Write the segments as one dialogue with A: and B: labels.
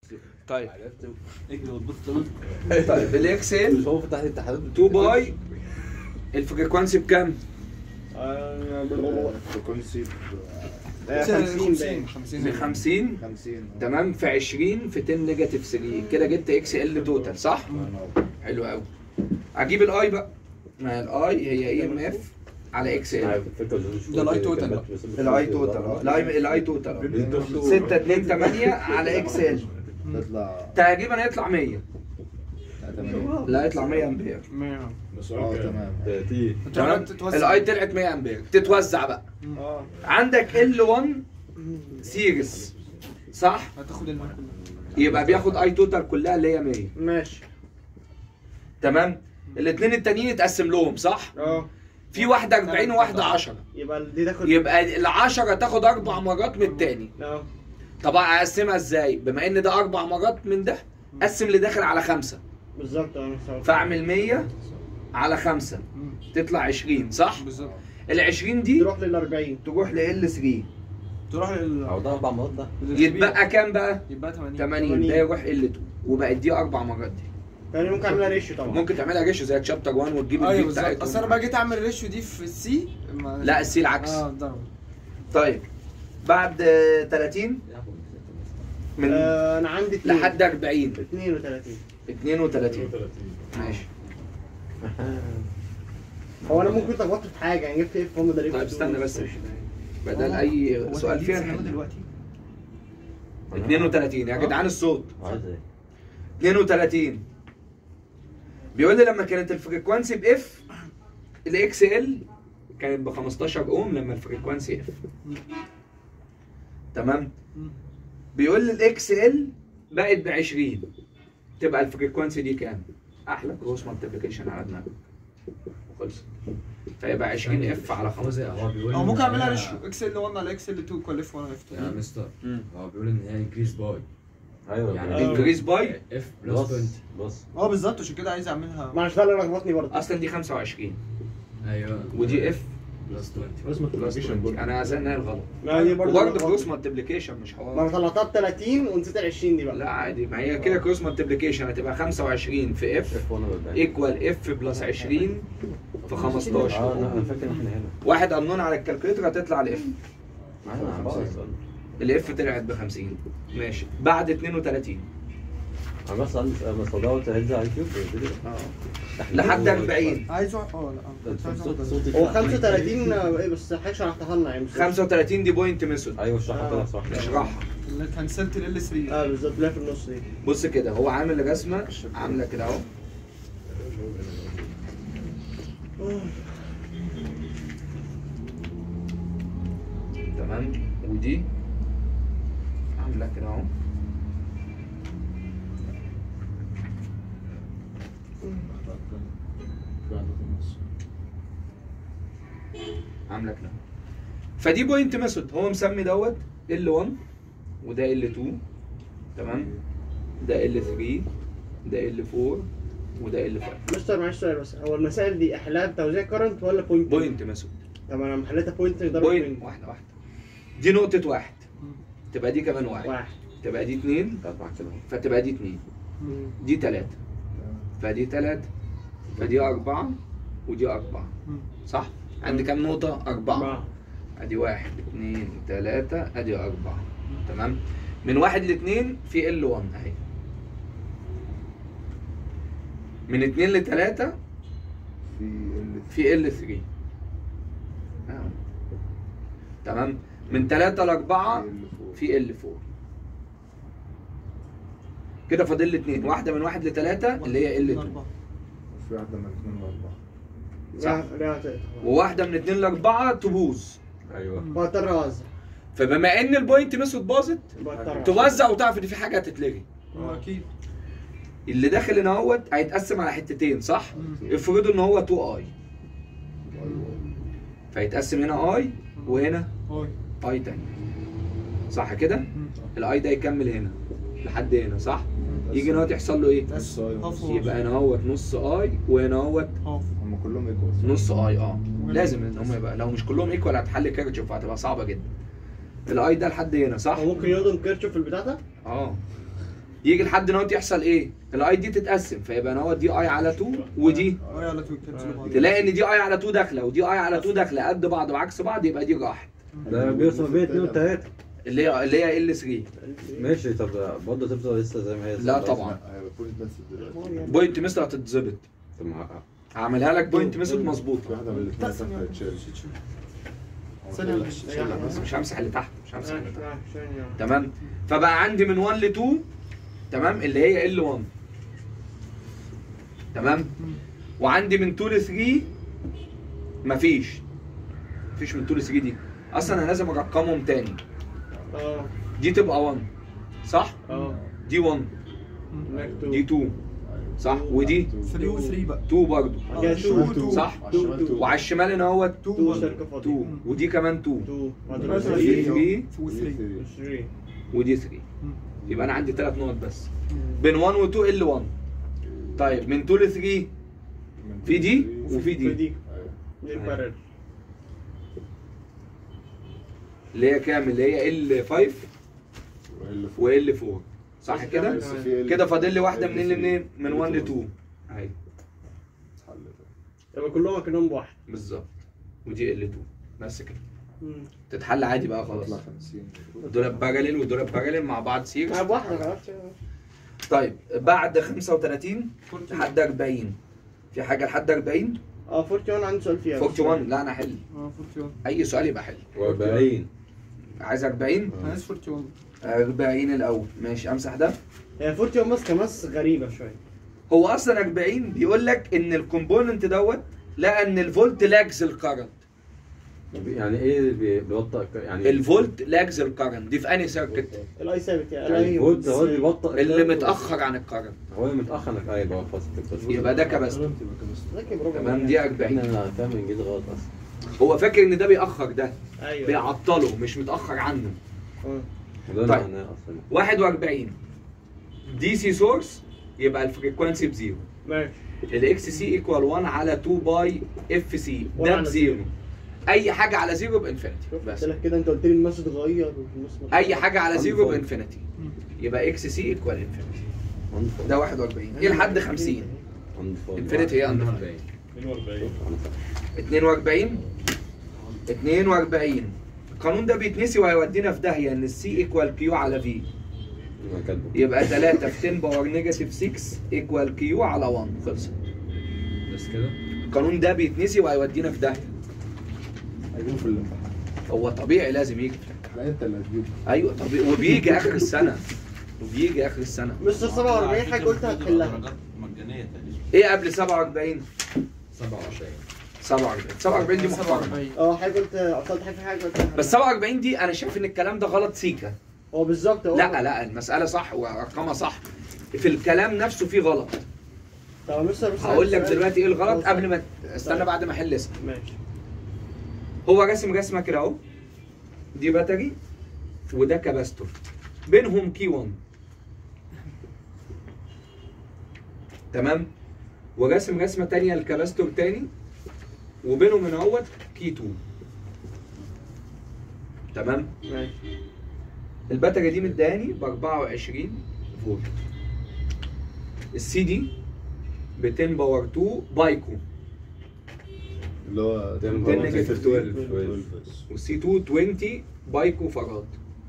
A: طيب
B: اجري وتبص
A: طيب الاكس ال
B: مش هو فتح لي التحديات
A: 2 باي الفريكوانسي بكام؟
C: فريكونسي
D: آه، 50 باين
A: ب 50
C: 50
A: تمام في 20 في 10 نيجاتيف 3 كده جبت اكس ال توتال صح؟ حلو قوي اجيب الاي بقى ما الاي هي اي ام اف على اكس ال
E: ده الاي توتال بقى.
A: الاي توتال اه الاي الاي توتال 6 2 8 على اكس ال
C: تطلع
A: تقريبا هيطلع 100
C: تمام
A: لا يطلع 100 امبير
C: اه تمام
A: تمام
E: تتوزع.
A: الاي طلعت 100 امبير تتوزع بقى
D: اه
A: عندك ال 1 سيريس صح
E: هتاخد المال كله
A: يبقى بياخد اي توتال كلها اللي هي 100
D: ماشي
A: تمام الاثنين التانيين يتقسم لهم صح
D: اه
A: في واحده 40 وواحده 10
D: يبقى دي تاخد
A: يبقى ال10 تاخد اربع مرات من التاني
D: اه
A: طبعا اقسمها ازاي بما ان ده اربع مرات من ده قسم اللي داخل على خمسة
D: بالظبط اه صح.
A: فاعمل 100 على خمسة تطلع 20 صح
E: بالظبط
A: ال 20 دي
D: تروح لل 40
A: تروح ل ال 3
E: تروح لل
B: او ده اربع مرات ده
A: يتبقى كام بقى
E: يبقى 80
A: 80 ده يروح ال 2 وبقت دي اربع مرات دي
D: يعني ممكن اعملها ريشيو طبعا
A: ممكن تعملها جيش زي تشابتر 1 وتجيب
E: ايوه
A: الفي
E: بالظبط
A: بتاعتهم
E: اصل انا بقى جيت اعمل ريشيو دي في السي ما-
A: لا السي العكس
E: اه ضرب
A: طيب بعد آه، 30 من
D: آه انا عندي اتنين.
A: لحد 40
D: 32
A: 32 ماشي
D: هو انا ممكن اتلخبطت في حاجه يعني جبت اف هم ده
A: طيب استنى بس بدل اي سؤال فيها نحل.
E: دلوقتي
A: 32 يا جدعان الصوت
B: عايز ايه
A: 32 بيقول لي لما كانت الفريكوانسي باف الاكس ال كانت ب 15 اوم لما الفريكوانسي اف تمام بيقول لي الاكس ال بقت ب 20 تبقى الفريكوانسي دي كام؟ احلى كروس مالتيبيكيشن على دماغك خلص فيبقى 20 اف على 15
F: هو بيقول
E: او
F: إن
E: ممكن اعملها
F: هي-
E: ريشيو اكس ال 1 على اكس ال 2 كل اف 1 اف
F: يا
E: 2
F: مستر
A: مم.
F: هو بيقول ان هي انكريز باي
B: ايوه
F: يعني
B: يعني
A: انكريز باي
F: اف بلس
B: بص
F: 20
B: بص
E: اه بالظبط عشان كده عايز اعملها
D: معلش ده اللي لخبطني برضه
A: اصلا دي 25
F: ايوه
A: ودي اف
F: بلس 20
C: بس مالتيبيكيشن برضه
A: انا زنها الغلط
D: ما دي برضه
A: وبرضه
D: لخبطني.
A: كروس مالتيبيكيشن مش
D: ما
A: حوار
D: انا طلعتها ب 30 ونسيت ال 20 دي بقى
A: لا عادي ما هي كده كروس مالتيبيكيشن هتبقى 25 في اف
B: اف 1 40
A: ايكوال اف بلس 20 في
B: اه
A: 15
B: انا أنا فاكر ان احنا هنا
A: واحد قانون على الكالكوليتر هتطلع الاف
B: معانا عم بقى
A: الاف طلعت ب 50 ماشي بعد 32
B: عم بس بس دوت هينزل على اليوتيوب الفيديو
A: لحد 40
E: عايز واحد اه لا كنت عايز
B: صوت
E: واحد.
B: صوت
D: هو 35 آه، ايه بس حضرتك شرحتها لنا يعني بس
A: 35 دي بوينت ميثود
B: ايوه اشرحها كده صح
A: اشرحها
E: اللي كنسلت ال 3
D: اه بالظبط اللي هي في النص دي
A: بص كده هو عامل رسمه عامله كده اهو تمام ودي عامله كده اهو عامله كده فدي بوينت ميثود هو مسمي دوت L1 وده L2 تمام ده L3 ده L4 وده L5
D: مستر معلش سؤال بس هو المسائل دي احلها بتوزيع كرنت ولا بوينت؟
A: بوينت ميثود
D: طب انا لما حليتها بوينت ضرب
A: بوينت
D: بوينت
A: واحده واحده دي نقطه واحد تبقى دي كمان واحد
D: واحد
A: تبقى دي اتنين
B: كانت معاك كده
A: فتبقى دي اتنين
D: مم.
A: دي تلاتة فدي تلاتة فدي أربعة ودي أربعة
E: مم.
A: صح؟ عندي كام نقطة؟ أربعة
D: أربعة
A: ادي واحد اتنين تلاتة ادي اربعة تمام من واحد لاتنين في ال 1 اهي من اتنين لتلاتة
C: في ال
A: في ال 3 اهو. تمام من تلاتة لأربعة في ال 4 كده فاضل لي اتنين واحدة من واحد لتلاتة اللي هي ال 2
E: أربعة.
C: في واحدة من الاثنين واربعة
A: صح.
D: لا لا تقطع.
A: وواحدة من اتنين لأربعة تبوظ
B: ايوه
D: بضطر اوزع
A: فبما ان البوينت ميثود باظت
D: بضطر
A: توزع وتعرف ان في حاجة هتتلغي
E: هو اكيد
A: اللي داخل هنا اهوت هيتقسم على حتتين صح؟
E: مم.
A: افرضوا ان هو 2 اي فيتقسم هنا اي وهنا
E: هاي
A: اي تاني صح كده؟ الاي ده يكمل هنا لحد هنا صح؟ يجي هنا اهوت يحصل له ايه؟
E: بس
C: نص آي
E: هاف
C: ونص.
A: يبقى هنا اهوت نص اي وهنا اهوت
E: هاف
C: هم كلهم ايكوال
A: نص اي اه لازم ان هم يبقى لو مش كلهم ايكوال هتحل كيرتشوف هتبقى صعبه جدا الاي ده لحد هنا صح؟
D: هو ممكن يهضم كيرشوف في البتاع ده
A: اه يجي لحد نوت يحصل ايه الاي دي تتقسم فيبقى نوت دي اي على 2 ودي
E: اه على طول كده بعض.
A: تلاقي ان دي اي على 2 داخله ودي اي على 2 داخله قد بعض وعكس بعض يبقى دي راحت
B: ده بيوصل بين 2 و 3
A: اللي هي اللي هي ال 3
B: ماشي طب برضه تفضل لسه زي ما هي
A: لا طبعا
C: هيبقى كل الناس دلوقتي
A: بوينت ميثود هتتظبط
B: طب ما-
A: هعملها لك بوينت ميثود
C: في
A: مظبوطه
C: واحده من الاثنين
E: ثانية
C: تحت هتشال
E: ثانية
C: لا،
E: مش-
C: شيلها بس.
A: مش همسح اللي تحت مش همسح اللي تحت
D: ثانية
A: تمام فبقى عندي من 1 ل 2 تمام اللي هي ال 1 تمام وعندي من 2 ل 3 مفيش مفيش من 2 ل 3 دي اصلا انا لازم ارقمهم تاني
D: اه
A: دي تبقى 1 صح
D: اه
A: دي 1
D: مكتوب
A: دي 2 صح ودي
E: 3 و 3 بقى
A: 2 برضو
E: اه،
D: كده
E: two،
D: two.
E: two.
A: صح
C: على الشمال تو.
A: وعلى الشمال هنا هو
E: 2
D: تو
E: 1
D: شركة فاضية
A: 2 ودي كمان 2
D: تو بعدين
E: مثلا
A: دي
D: 3
A: 3
E: و 3
D: 3
A: ودي 3 يبقى انا عندي ثلاث نقط بس بين 1 و 2 ال 1 طيب من 2 ل 3
C: من
A: في دي
C: تو
A: وفي
D: في
A: دي
D: دي
C: أيوة.
D: دي البارل
A: اللي هي كام اللي هي ال 5
C: وال فوق.
A: وال 4 صح كده
C: بس في ال-
A: كده فاضل لي واحده
C: ال
A: منين
C: three.
A: لمنين من 1 ل
C: ال
A: 2 اهي
C: حل ده.
D: يبقى كلهم كانهم بواحد
A: بالظبط ودي ال 2 بس كده
D: مم.
A: تتحل عادي بقى خلاص
C: تطلع 50
A: دول باراليل ودول باراليل مع بعض
D: آه،
A: سيريز
D: بواحدة خلاص
A: طيب بعد 35 لحد 40 في حاجه لحد 40
D: اه 41 عندي سؤال فيها
A: 41 لا انا احل
E: اه 41
A: اي سؤال يبقى حل
B: و40
A: عايز 40
E: انا عايز 41
A: 40 الاول ماشي امسح ده
D: هي 41 ماسكة ماس غريبة شوية
A: هو اصلا 40 بيقول لك ان الكومبوننت دوت لقى ان الفولت لاجز الكرنت
B: يعني ايه اللي بي- بيبطئ ك- يعني
A: الفولت لاجز الكرنت دي في انهي سيركت
D: الاي ثابت يعني
B: يعني
D: الاي
B: الفولت هو اللي بيبطئ
A: اللي
B: الكلام.
A: متاخر عن الكرنت
B: هو اللي متاخر انك ايوه بقى خلاص كده.
A: يبقى ده كباستور
D: ذكي بربع
A: تمام دي
B: احنا
A: 40
B: انا فاهم انجليزي غلط اصلا
A: هو فاكر ان ده بيأخر ده
D: ايوه
A: بيعطله مش متأخر عنه
D: آه.
B: وده
A: طيب.
B: معناه اصلا
A: 41 دي سي سورس يبقى الفريكوانسي بزيرو
D: ماشي
A: الاكس سي ايكوال 1 على 2 باي اف سي
D: واحد
A: ده
D: على
A: بزيرو
D: زيرو.
A: اي حاجه على زيرو بانفينيتي
D: شوف
A: بس
D: قلت لك كده انت قلت لي الماس اتغير والماس ما
A: اي حاجه على زيرو
B: Unfold.
A: بانفينيتي يبقى اكس سي ايكوال انفينيتي
B: Unfold.
A: ده 41 ايه لحد 50
B: Unfold.
A: انفينيتي هي اندر
F: 42
B: أنا فاهم.
A: 42 42 القانون ده بيتنسي وهيودينا في داهيه ان السي ايكوال كيو على في
B: أنا كاتبه
A: يبقى 3 في 10 باور نيجاتيف 6 ايكوال كيو على 1 خلصت
F: بس كده
A: القانون ده بيتنسي وهيودينا في داهيه
C: هيجيبوا في الامتحان
A: هو طبيعي لازم يجي
C: لا انت اللي هتجيبه
A: ايوه طبيعي وبيجي اخر السنه وبيجي اخر السنه
D: مستر 47 حاجه قلت هتحلها
F: درجات مجانيه تقريبا
A: ايه قبل 47
F: 27
A: 47 47 دي محترمه
E: 47
D: اه حاجه قلت عطلت حاجه في حاجه قلت هتحلها.
A: بس 47 دي انا شايف ان الكلام ده غلط سيكا
D: هو بالظبط هو
A: لا لا المساله صح وارقامها صح في الكلام نفسه في غلط
D: طب يا مستر بس
A: هقول لك
D: سؤال.
A: دلوقتي ايه الغلط
D: هو
A: قبل ما استنى
D: طيب.
A: بعد ما احل اسم
D: ماشي
A: هو راسم رسمه كده اهو دي باتري وده كاباستور بينهم كي 1 تمام وراسم رسمه تانية الكاباستور تاني وبينهم هنا اهوت كي 2 تمام
D: ماشي
A: الباتري دي مداني ب 24 فولت السي دي ب 10 باور 2 بايكو
C: اللي هو
B: 10
A: باور
C: 12
B: 12.
A: والسي 2 20 بايكو فراد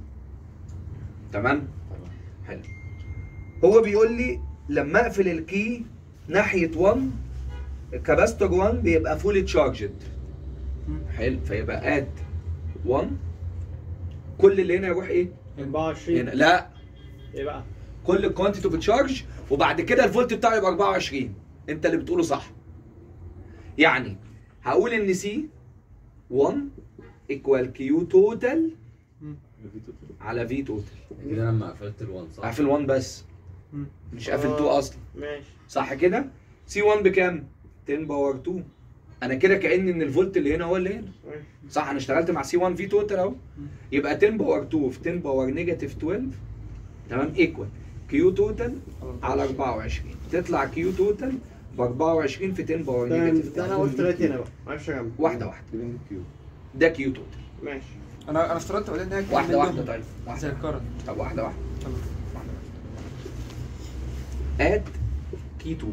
A: تمام حلو هو بيقول لي لما اقفل الكي ناحيه 1 كاباستور 1 بيبقى فولي تشارجد حلو فيبقى اد 1 كل اللي هنا يروح ايه
D: 24
A: هنا لا
D: ايه بقى؟
A: كل الكوانتيتي بتشارج وبعد كده الفولت بتاعه يبقى 24 انت اللي بتقوله صح يعني هقول ان سي 1 ايكوال كيو توتال على في توتال
F: كده لما قفلت ال1 صح؟
A: قافل 1 بس
E: مم.
A: مش قافل
D: آه.
A: 2 اصلا
D: ماشي
A: صح كده سي 1 بكام 10 باور 2 انا كده كان ان الفولت اللي هنا هو اللي هنا
D: ماشي
A: صح انا اشتغلت مع سي 1 في توتال اهو يبقى 10 باور 2 في 10 باور نيجاتيف 12 تمام ايكوال كيو توتال على 24 تطلع كيو توتال ب 24 في 10 باور
D: تمام
A: نيجاتيف
D: ده انا
A: 12
D: قلت لغايه هنا بقى معرفش اكمل
A: واحده واحده
C: جرين كيو
A: ده كيو توتال
D: ماشي
E: انا انا افترضت بعدين ان هي
A: واحده
E: كمان
A: واحده
E: لهم
A: طيب
E: زي
A: واحده
E: الكرنت
A: طب واحده واحده
E: تمام
A: واحدة واحدة. اد كي 2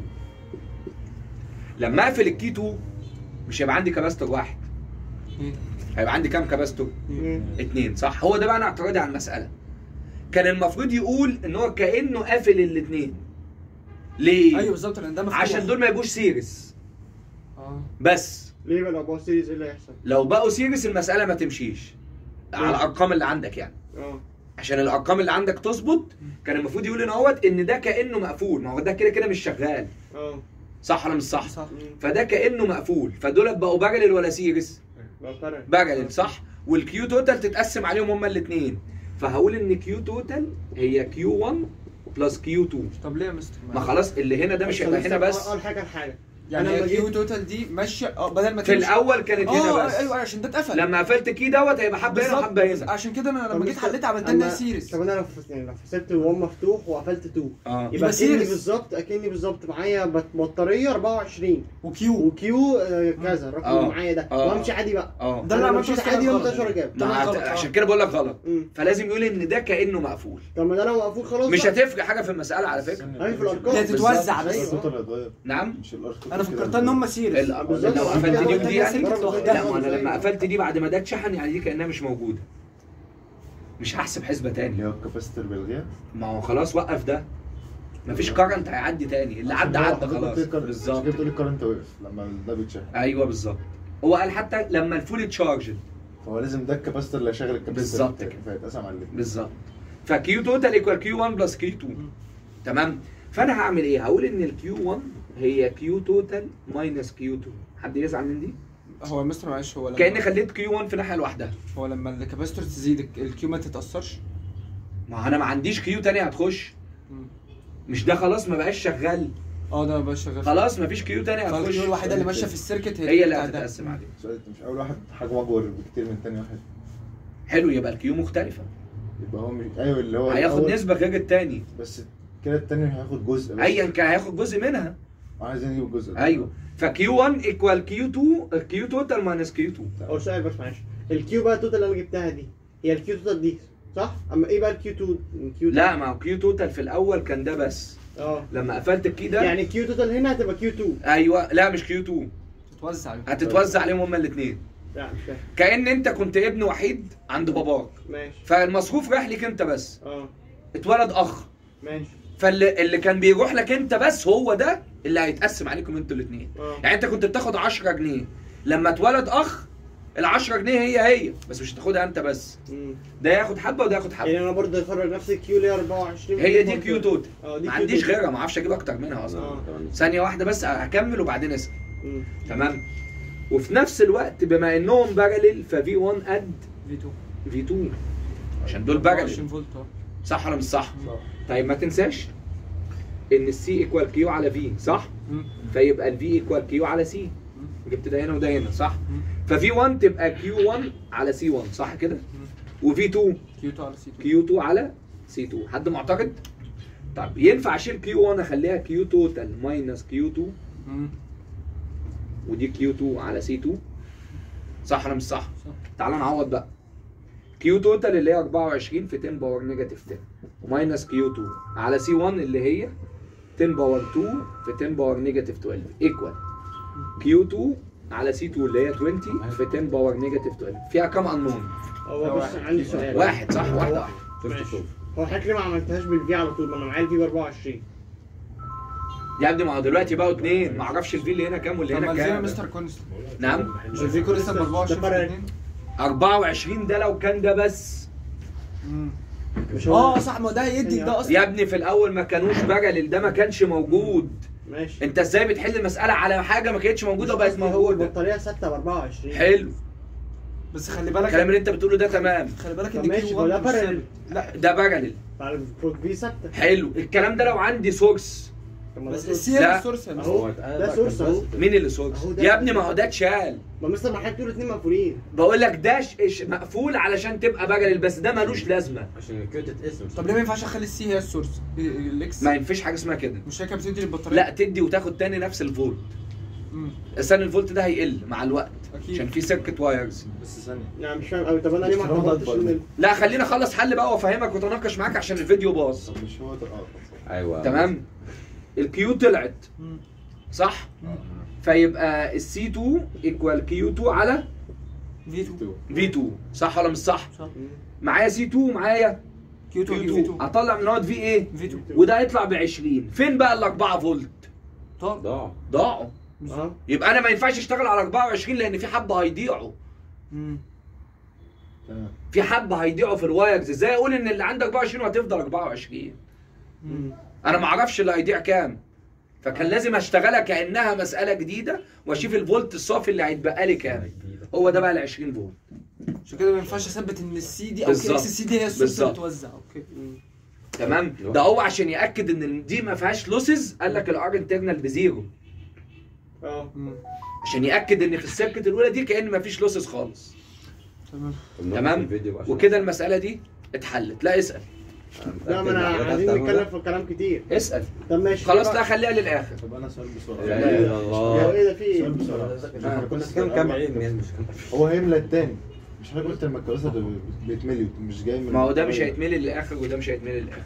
A: لما اقفل الكي 2 مش هيبقى عندي كاباستور واحد
E: مم.
A: هيبقى عندي كام كاباستور؟
D: مم.
A: اتنين صح هو ده بقى انا اعتراضي على المساله كان المفروض يقول ان هو كانه قافل الاتنين ليه؟
E: ايوه بالظبط لان ده مفتوح
A: عشان دول ما يبقوش سيريس
E: اه
A: بس
D: ليه بقى لو بقى سيريز ايه اللي هيحصل؟
A: لو بقوا سيريس المساله ما تمشيش على الارقام اللي عندك يعني
D: اه
A: عشان الارقام اللي عندك تظبط كان المفروض يقول ان اهوت ان ده كانه مقفول ما هو ده كده كده مش شغال
D: اه
A: صح ولا مش صح؟
E: صح
D: مم.
A: فده كانه مقفول فدول بقوا باجلل ولا سيريس؟
D: بقى فرق
A: باجلل صح؟ والكيو توتال تتقسم عليهم هما الاثنين فهقول ان كيو توتال هي كيو 1 بلس كيو 2
E: طب ليه يا مستر
A: ما خلاص اللي هنا ده مش هيبقى هنا بس
D: اول حاجه الحاجه
E: يعني
D: أنا
E: هي
D: لما
E: كيو
D: جيت-
E: توتال دي ماشيه اه بدل ما
A: في
E: تمشي-
A: الاول كانت هنا
E: اه
A: بس
E: ايوه عشان ده اتقفل
A: لما قفلت كي دوت هيبقى حبه هنا
E: بالظبط.
A: وحبه هنا
E: عشان كده انا
D: طب
E: لما جيت
D: بص،
E: حليت عملت
D: أنا-
E: لنا سيريس
D: طب انا لو فس- يعني لو فصلت 1 مفتوح وقفلت 2
A: اه
D: يبقى
E: يبقى
D: كأني
E: سيريز.
D: بالظبط اكني بالظبط معايا بط- بطاريه 24
E: وكيو
D: وكيو آه، كذا الرقم
A: آه.
D: اللي معايا ده
A: آه.
D: وامشي عادي بقى
A: اه
E: ده اللي
D: أنا
E: عملته
D: مشيت
E: بس
D: عادي
E: كده
D: وانت
E: غلط.
D: اشهر اجابه
E: ده
A: ما
E: غلط،
A: عت-
E: آه.
A: عشان كده بقول لك غلط
D: مم.
A: فلازم يقول ان ده كانه مقفول
D: طب ما ده لو مقفول خلاص
A: مش
D: بقى.
A: هتفرق حاجه في المساله على فكره
D: ايوه في الارقام
E: هي تتوزع
D: بالظبط.
E: بس.
D: أيوة.
C: التوتال هيتغير
A: نعم
C: مش الارقام
E: انا فكرتها ان هم سيريس
A: ال-
D: بالظبط.
A: لو قفلت دي ودي يعني
E: سلكت لوحدها.
A: لا ما انا لما قفلت دي بعد ما ده اتشحن يعني دي كانها مش موجوده مش هحسب حسبه
C: اللي
A: تاني
C: هو الكاباستور بالغير
A: ما هو خلاص وقف ده مفيش كارنت هيعدي تاني اللي عدى عدى خلاص
C: بالظبط
A: بالظبط
C: كده بتقول الكرنت وقف لما ده بيتشحن
A: ايوه بالظبط هو قال حتى لما الفول تشارجد
C: فهو لازم ده الكاباستور اللي هيشغل الكاباستور
A: بالظبط كده.
C: فيتقسم على الاثنين
A: بالظبط فكيو توتال ايكوال كيو 1 بلس كيو 2 تمام فانا هعمل ايه هقول ان الكيو 1 هي كيو توتال ماينس كيو 2 حد يزعل من دي
E: هو يا مستر معلش هو لما
A: كاني خليت كيو 1 في ناحيه لوحدها
E: هو لما الكاباستور تزيد الك- الكيو ما تتاثرش
A: ما انا ما عنديش كيو تاني هتخش
E: مم.
A: مش ده خلاص ما بقاش شغال
E: اه ده مبقاش شغال
A: خلاص ما فيش كيو تاني هتخش
E: فالكيو الوحيده اللي ماشيه في السيركت هي
A: هي اللي
E: بتاع ده.
A: هتتقسم عليه
C: سؤال انت مش اول واحد حجمه اكبر بكتير من تاني واحد
A: حلو يبقى الكيو مختلفه
C: يبقى هو مش ايوه اللي هو
A: هياخد
C: الأول،
A: نسبه غير التاني
C: بس كده التاني هياخد جزء بس
A: ايا كان هياخد جزء منها
C: عايزين يجيب الجزء ده.
A: ايوه فكيو 1 ايكوال كيو 2 كيو توتال ماينس كيو 2
D: او سؤال بس معلش الكيو بقى التوتال اللي انا جبتها دي هي الكيو توتال دي صح؟ اما ايه بقى الكيو 2 الكيو
A: لا ما هو كيو توتال في الاول كان ده بس
D: اه
A: لما قفلت الكي ده
D: يعني الكيو توتال هنا هتبقى كيو 2
A: ايوه لا مش كيو 2
E: تتوزع عليهم.
A: هتتوزع عليهم هما الاثنين
D: لا مش فاهم
A: كان انت كنت ابن وحيد عند باباك
D: ماشي
A: فالمصروف رايح ليك انت بس
D: اه
A: اتولد اخ
D: ماشي
A: فاللي اللي كان بيروح لك انت بس هو ده اللي هيتقسم عليكم انتوا الاثنين
D: اه
A: يعني انت كنت بتاخد 10 جنيه لما اتولد اخ ال 10 جنيه هي هي بس مش هتاخدها انت بس
D: مم.
A: ده ياخد حبه وده ياخد
D: يعني
A: حبه
D: انا برضه اخرج نفس الكيو اللي هي 24
A: هي دي كيو توتال
D: اه دي
A: ما
D: كيو
A: عنديش
D: توتال.
A: غيرها ما اعرفش اجيب اكتر منها اصلا
D: اه
A: ثانيه واحده بس هكمل وبعدين اسال
D: مم.
A: تمام وفي نفس الوقت بما انهم بارلل ففي 1 قد
E: في 2
A: في 2 عشان دول بارلل
E: 24 فولت اه
A: صح ولا مش صح؟
C: صح.
A: طيب ما تنساش ان السي ايكوال كيو على في صح؟
E: مم.
A: فيبقى الفي ايكوال كيو على سي جبت ده هنا وده هنا صح؟
E: مم.
A: ففي 1 تبقى كيو 1 على سي 1 صح كده؟ وفي 2
E: كيو 2 على سي 2
A: كيو 2 على سي 2 حد معتقد؟ طب ينفع اشيل كيو 1 اخليها كيو توتال ماينس كيو 2
E: مم.
A: ودي كيو 2 على سي 2 صح ولا مش صح؟
E: صح.
A: تعال نعوض بقى كيو توتال اللي هي 24 في 10 باور نيجاتيف 10 وماينس كيو 2 على سي 1 اللي هي 10 باور 2 في 10 باور نيجاتيف 12 ايكوال كيو 2 على سي 2 اللي هي 20 في 10 باور نيجاتيف 12 فيها كام انون؟
D: هو بس
E: واحد.
D: عندي سؤال
A: واحد صح واحده واحده
D: ماشي. هو حضرتك ليه ما عملتهاش بالفي على طول ما انا معايا الفي ب 24
A: يا ابني ما هو دلوقتي بقوا اثنين ما اعرفش الفي اللي هنا كام واللي
E: طب ما
A: هنا
E: ازاي يا
A: كام
E: مستر كونست
A: نعم
E: مش الفي كونست ب 24
D: ده
E: في
D: فرق.
E: 2
A: 24 ده لو كان ده بس
D: مش هو
E: اه صح ما ده هيدي ده اصلا
A: يا ابني في الاول ما كانوش بجلل ده ما كانش موجود
D: ماشي
A: انت ازاي بتحل المساله على حاجه ما كانتش موجوده
D: مش
A: وبقت
D: قصدي هو
A: موجوده
D: البطاريه ثابته ب 24
A: حلو
E: بس خلي بالك
A: الكلام اللي انت بتقوله ده تمام
E: خلي بالك
D: طب
E: ان
D: ماشي
E: كيو
D: هو ده
E: 1 مش
D: فرق
E: ثابت. لا
A: ده بجلل
D: الفي ثابته
A: حلو الكلام ده لو عندي سورس
D: طب ما ده
E: بس
D: سورس.
E: السي
A: لا.
E: هي السورس يا مستر
D: اهو ده سورس اهو
A: مين اللي سورس
D: أهو ده.
A: يا ابني ما هو ده اتشال
D: ما مستر ما حضرتك تقول الاثنين مقفولين
A: بقول لك ده ش- ش- مقفول علشان تبقى بجلل بس ده ملوش لازمه
F: عشان الكيو تتقسم
E: طب ليه ما ينفعش اخلي السي هي السورس الاكس
A: ما ينفيش حاجه اسمها كده
E: مش هي كانت بتدي للبطاريه
A: لا تدي وتاخد تاني نفس الفولت
E: مم.
A: استنى الفولت ده هيقل مع الوقت
E: اكيد
A: عشان في سيركت وايرز
C: بس ثانيه
D: يعني مش فاهم قوي طب انا ليه ما
C: مش هو ده
D: حضرتش
C: أكبر
D: ان
C: منه.
A: لا خلينا اخلص حل بقى وافهمك واتناقش معاك عشان الفيديو باظ
C: طب مش هو ده اه
F: ايوه
A: تمام الكيو طلعت
E: مم.
A: صح
E: مم.
A: فيبقى السي 2 ايكوال كيو 2 على
E: في 2
A: في 2 صح ولا مش صح
E: صح
A: معايا سي 2 ومعايا
E: كيو
A: كيو
E: 2
A: 2
E: في 2
A: اطلع من هنا في ايه
E: في 2
A: وده هيطلع ب 20 فين بقى ال 4 فولت
E: طب
B: ضاع
A: ضاعوا
D: اه
A: يبقى انا ما ينفعش اشتغل على 24 لان في حبه هيضيعوا
E: مم.
C: تمام
A: في حبه هيضيعوا في الوايرز ازاي اقول ان اللي عندك 24 وهتفضل 24
E: مم.
A: انا ما اعرفش اللي هيضيع كام فكان لازم اشتغلها كانها مساله جديده واشوف الفولت الصافي اللي هيتبقى لي كام هو ده بقى ال 20 فولت
E: عشان كده ما ينفعش اثبت ان السي دي او
A: بالظبط.
E: كيكس السي دي هي السورس اللي
A: بالظبط.
E: بتوزع اوكي
A: تمام ده هو عشان ياكد ان دي ما فيهاش لوسز قال لك الار انترنال بزيرو
D: اه
E: مم.
A: عشان ياكد ان في السيركت الاولى دي كان ما فيش لوسز خالص
E: تمام
B: طب نوقف
A: تمام
B: الفيديو بقى عشان-
A: وكده المساله دي اتحلت لا اسال
D: لا ما انا
B: متأكد إن
D: عايزين
B: حضرتك
D: نتكلم
B: هتعمل
D: في كلام كتير
A: اسال
D: طب ماشي
A: خلاص
D: إيه
A: لا
D: بقى-
A: خليها للاخر
C: طب انا سؤال
B: ده؟
C: بسرعه
B: لا اله الا
D: هو
B: الله
D: ايه ده في
C: سؤال
D: ايه؟
C: بسرعه
B: كنا كام كام عين يعني مش كام
C: هو هيملى التاني مش حضرتك قلت لما الكراسه ده بيتملي مش جاي من
A: ما هو ده مش هيتملي للاخر وده مش هيتملي للاخر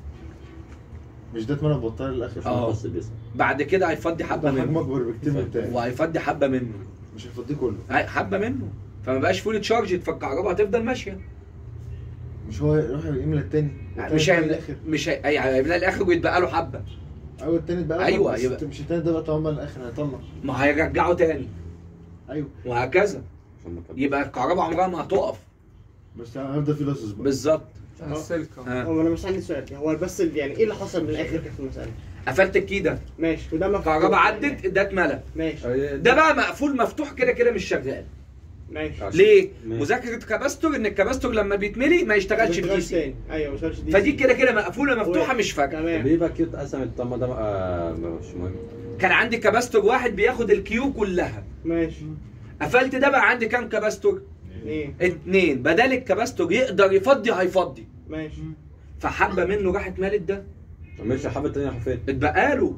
C: مش ده اتملى ببطاريه للاخر
A: اه.
B: بس بيسمع
A: بعد كده هيفضي حبه
C: ده حجم
A: منه
C: اكبر بكتير من التاني
A: وهيفضي حبه منه
C: مش هيفضيه كله
A: هي- حبه منه فما بقاش فول تشارج فالكهرباء هتفضل ماشيه
C: مش هو يروح يملى التاني والتاني
A: مش
C: يملى
A: هيملى
C: الاخر
A: مش هي- أي- هيملى الاخر ويتبقى له حبه
C: ايوه التاني بقى
A: أيوة،
C: بس
A: يبقى-
C: مش التاني ده بقى طالما الاخر هيطلع
A: ما هيرجعه تاني
C: ايوه
A: وهكذا
B: عشان ما كان-
A: يبقى الكهرباء عمرها ما هتقف
C: بس هيفضل في لوسز بقى
A: بالظبط
E: عشان السلك اه.
A: ها.
D: هو انا مش عندي سؤال هو بس ال- يعني ايه اللي حصل من الاخر كده في المساله؟
A: قفلت الكي ده
D: ماشي وده مفتوح
A: الكهرباء عدت ده اتملى
D: ماشي
A: ده بقى مقفول مفتوح كده كده مش شغال
D: ماشي
B: عشان-
A: ليه؟
B: ماشي.
A: مذاكره كاباستور ان الكاباستور لما بيتملي ما يشتغلش
D: ما
A: بدي
D: بيشتغلش
A: سي
D: تاني ايوه ما بيشتغلش دي
A: فدي
D: سي.
A: كده كده مقفوله مفتوحه
D: هو-
A: مش فاكره
B: طب
D: تمام
B: ليه بقى كيوت اتقسمت طب ما ده بقى مش مهم
A: كان عندي كاباستور واحد بياخد الكيو كلها
D: ماشي
A: قفلت ده بقى عندي كام كاباستور؟
D: ايه
A: اتنين بدل الكاباستور يقدر يفضي هيفضي
D: ماشي
A: فحبه منه راحت مالت ده
B: طب ماشي الحبه التانيه راحوا فين؟
A: اتبقى له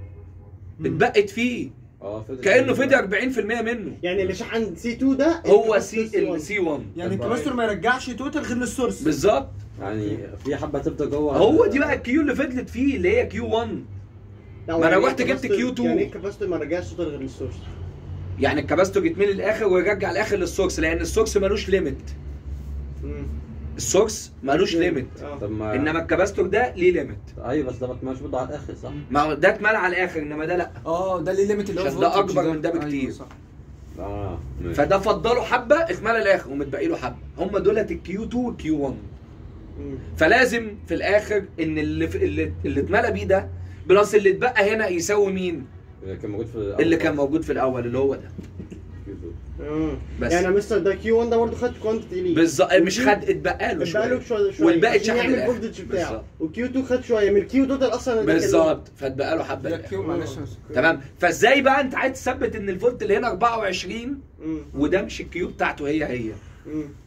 A: اتبقت فيه
B: اه فين
A: كانه فدي 40% منه
D: يعني اللي شحن سي 2 ده
A: هو
D: الكاباستور
A: سي
D: C1.
A: السي 1
E: يعني الكباستور ما يرجعش توتال غير للسورس
A: بالظبط
B: يعني في حبه تفضل جوه
A: هو دي بقى الكيو اللي فضلت فيه اللي هي كيو 1
D: لا،
A: ما أنا
D: يعني
A: رحت جبت
D: الكاباستور-
A: Q2.
D: يعني ايه الكاباستور ما رجعش صوت غير للسورس
A: يعني الكاباستور يتملي الاخر ويرجع الاخر للسورس لان السورس ملوش ليميت
D: مم.
A: السورس ملوش ليميت
D: اه
B: طب ما
A: انما الكاباستور ده ليه ليميت
B: ايوه بس ده ما اتمناش برضه على الاخر صح؟
A: ما هو ده اتملى على الاخر انما ده لا
E: اه ده ليه ليميت اللي هو
A: عشان ده
E: الفولتج
A: أكبر من ده
E: أيوة،
A: بكتير.
E: صح.
B: اه ماشي.
A: فده فضله حبه اتملى الاخر ومتبقي له حبه هم دولت الكيو 2 والكيو 1
D: مم.
A: فلازم في الاخر ان اللي في اللي, اللي اتملى بيه ده بلس اللي اتبقى هنا يساوي مين؟
B: اللي كان موجود في
A: اللي كان موجود في الاول اللي هو ده
D: مم.
A: بس.
D: يعني يا مستر ده كيو 1 ده برضه خد كوانتيتي ليه
A: بالظبط مش
D: وكيو-
A: خد اتبقى له
D: اتبقى له
A: شويه
D: شويه شويه
A: والباقي
D: عشان
A: اتشحن
D: يعمل
A: للآخر.
D: الفولتج بتاعه
A: بالظبط.
D: وكيو 2 خد شويه من الكيو توتال اصلا ده كان-
A: بالظبط فاتبقى له حبه
E: ده
A: للآخر.
E: كيو معلش
A: تمام فازاي بقى انت عايز تثبت ان الفولت اللي هنا 24
D: مم.
A: وده مش الكيو بتاعته هي هي
D: مم.